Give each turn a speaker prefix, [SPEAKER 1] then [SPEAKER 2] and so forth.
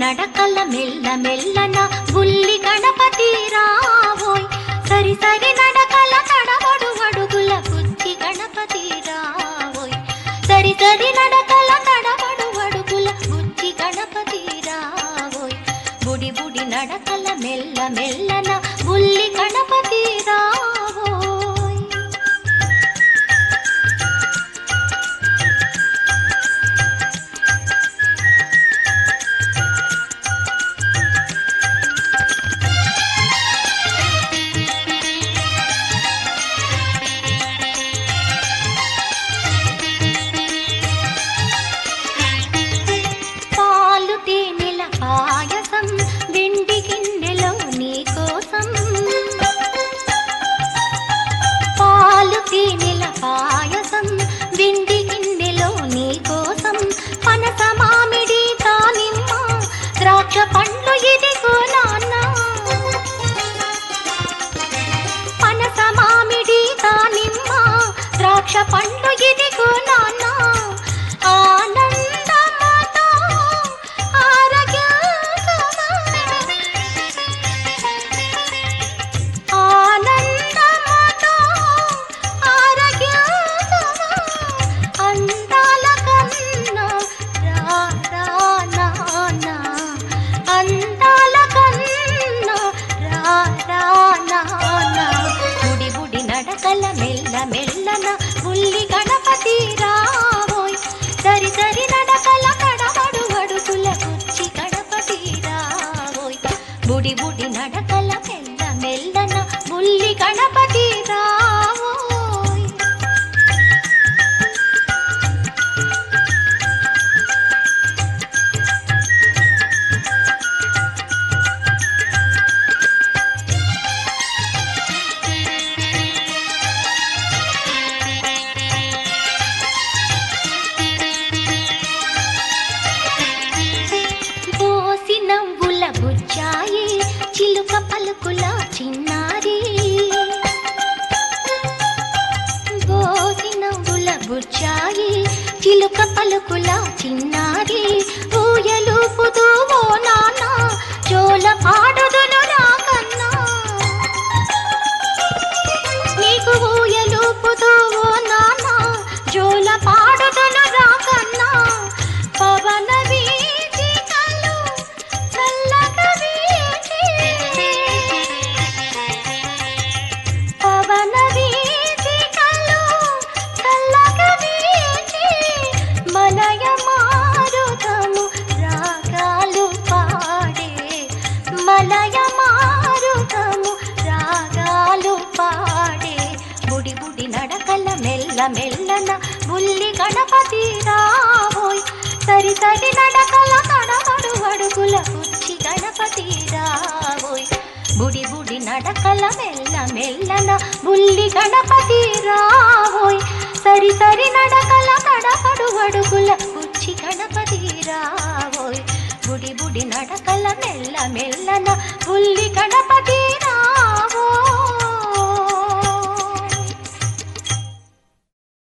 [SPEAKER 1] నడకల మెల్ల మెల్లన బుల్లి గణపతి రావోయ్ సరి సరి నడకల తడబడు అడుగుల బుద్ధి గణపతి రావోయ్ సరి సరి నడకల తడబడు అడుగుల బుద్ధి గణపతి రావోయ్ బుడి బుడి నడకల మెల్ల మెల్లన బుల్లి గణపతి రావోయ్ పాలు తేనెల పాయసం వెండి గిన్నెలో నీ కోసం పాలు తేనెల పాయసం వెండి గిన్నెలో నీ కోసం పనస మామిడి దానిమ్మ ద్రాక్ష పండ్లు ఇదిగో నాన్న పనస మామిడి దానిమ్మ ద్రాక్ష పండ్లు ఇదిగో నాన్న ఆనందమతో ఆరగించుమా. ఆనందమతో ఆరగించుమా. అందాల కన్నా రా రా నాన్న. అందాల కన్నా రా రా నాన్న. బుడి బుడి నడకల మెల్ల మెల్లన బుల్లి గణపతి రావోయ్ సరి సరి నడకల కడవడు అడుగుల కుచ్చి గణపతి రావోయ్ బుడి బుడి నడకల మెల్ల మెల్లన బుల్లి గణపతి రావోయ్ బోసి నవ్వుల బుచ్చాయి చిలుక పలుకుల చిన్నారి బోసి నవ్వుల బుచ్చాయి చిలుక పలుకుల చిన్నారి ఊయలు పుదువో నాన్న జోల పాడుదును రాకన్నా నీకు ఊయలు పుదువో నాన్న జోల పాడుదును రాకన్నా పవన వీచికలు చల్లగా వీచి పవన వీచికలు చల్లగా వీచి మలయ మారుతము రాగాలు పాడే మలయ మారుతము రాగాలు పాడే బుడి బుడి నడకల మెల్ల మెల్లన బుల్లి గణపతి రావోయ్ సరి సరి నడకల కడబడు అడుగుల కుచ్చి గణపతి రావోయ్ బుడి బుడి నడకల మెల్ల మెల్లన బుల్లి గణపతి రావోయ్ సరి సరి నడకల కడబడు అడుగుల కుచ్చి గణపతి రావోయ్ బుడి బుడి నడకల మెల్ల మెల్లన బుల్లి